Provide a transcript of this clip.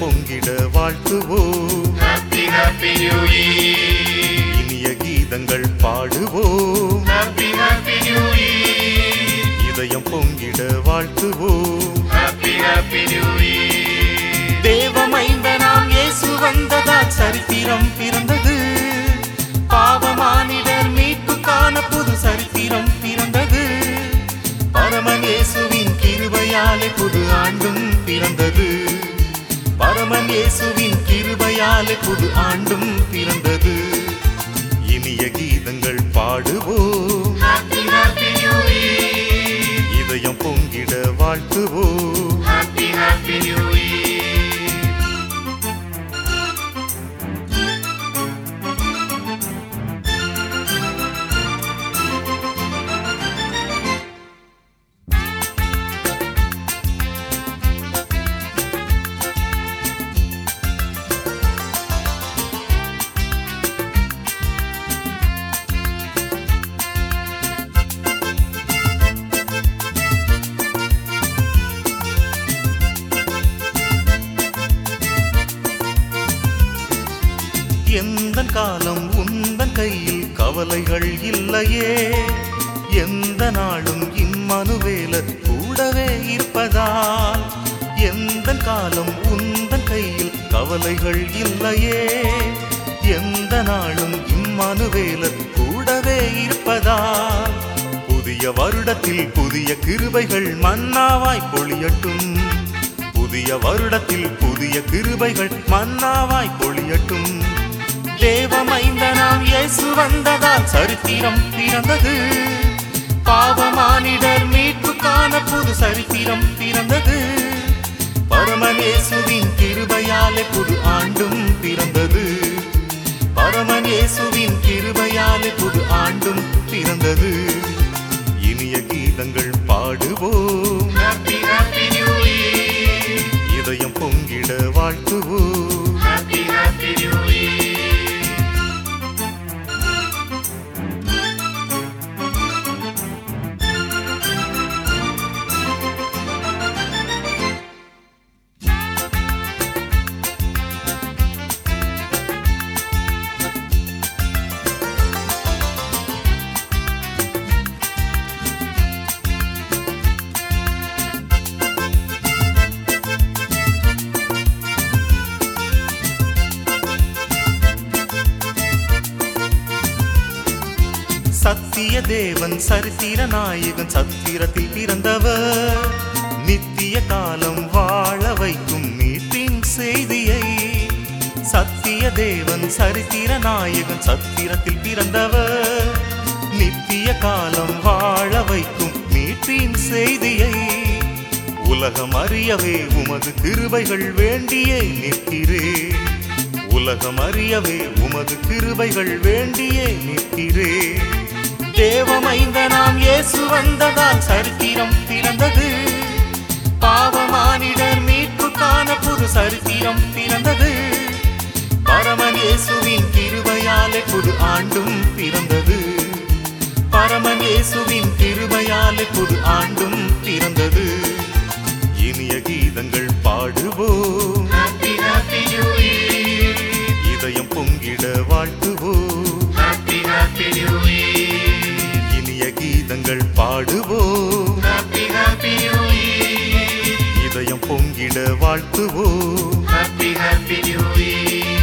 பொங்கிட வாழ்த்துவோம் Happy, happy new year. இனிய கீதங்கள் பாடுவோம் Happy, happy new year. இதயம் பொங்கிட வாழ்த்துவோம் Happy, happy new year. தேவமைந்தனாம் இயேசு வந்ததால் சரித்திரம் பிறந்தது பாவமானிடர் மீட்புக்கான புது சரித்திரம் பிறந்தது பரமன் இயேசுவின் கிருபையாலே புது ஆண்டும் பிறந்தது பரமன் இயேசுவின் கிருபையாலே புது ஆண்டும் பிறந்தது இனிய கீதங்கள் பாடுவோம் Happy, happy new year. இதயம் பொங்கிட வாழ்த்துவோம் Happy, happy new year. எந்த காலம் உந்தன் கையில் கவலைகள் இல்லையே எந்த நாளும் இம்மனுவேல கூடவே இருப்பதால் எந்த காலம் உந்தன் கையில் கவலைகள் இல்லையே எந்த நாளும் இம்மனுவேல கூடவே இருப்பதால் புதிய வருடத்தில் புதிய கிருபைகள் மன்னாவாய் பொழியட்டும் புதிய வருடத்தில் புதிய கிருபைகள் மன்னாவாய் பொழியட்டும் தேவமைந்தனாம் இயேசு வந்ததால் சரித்திரம் பிறந்தது பாவமானிடர் மீட்புக்கான புது சரித்திரம் பிறந்தது பரமநேசுவின் கிருபையாலே புது ஆண்டும் பிறந்தது பரமநேசுவின் கிருபையாலே புது ஆண்டும் பிறந்தது இனிய கீதங்கள் பாடுவோம் Happy, happy new year. இதயம் பொங்கிட வாழ்த்துவோம் Happy, happy new year. சத்திய தேவன் சரித்திர நாயகன் சத்திரத்தில் பிறந்தவர் நித்திய காலம் வாழ வைக்கும் மீட்பின் செய்தியை சத்திய தேவன் சரித்திர நாயகன் சத்திரத்தில் பிறந்தவர் நித்திய காலம் வாழ வைக்கும் மீட்பின் செய்தியை உலகம் அறியவே உமது கிருபைகள் வேண்டியே நிற்கிறேன் உலகம் அறியவே உமது கிருபைகள் வேண்டியே நிற்கிறேன் தேவமைந்தனாம் இயேசு வந்ததால் சரித்திரம் பிறந்தது பாவமானிடர் மீட்புக்கான புது சரித்திரம் பிறந்தது பரமன் இயேசுவின் கிருபையாலே புது ஆண்டும் பிறந்தது பரமன் இயேசுவின் கிருபையாலே புது ஆண்டும் பிறந்தது இனிய கீதங்கள் பாடுவோம் Happy, happy new year. இதயம் பொங்கிட வாழ்த்துவோம் Happy, happy new year. இனிய கீதங்கள் பாடுவோம் Happy, happy new year. இதயம் பொங்கிட வாழ்த்துவோம் Happy, happy new year.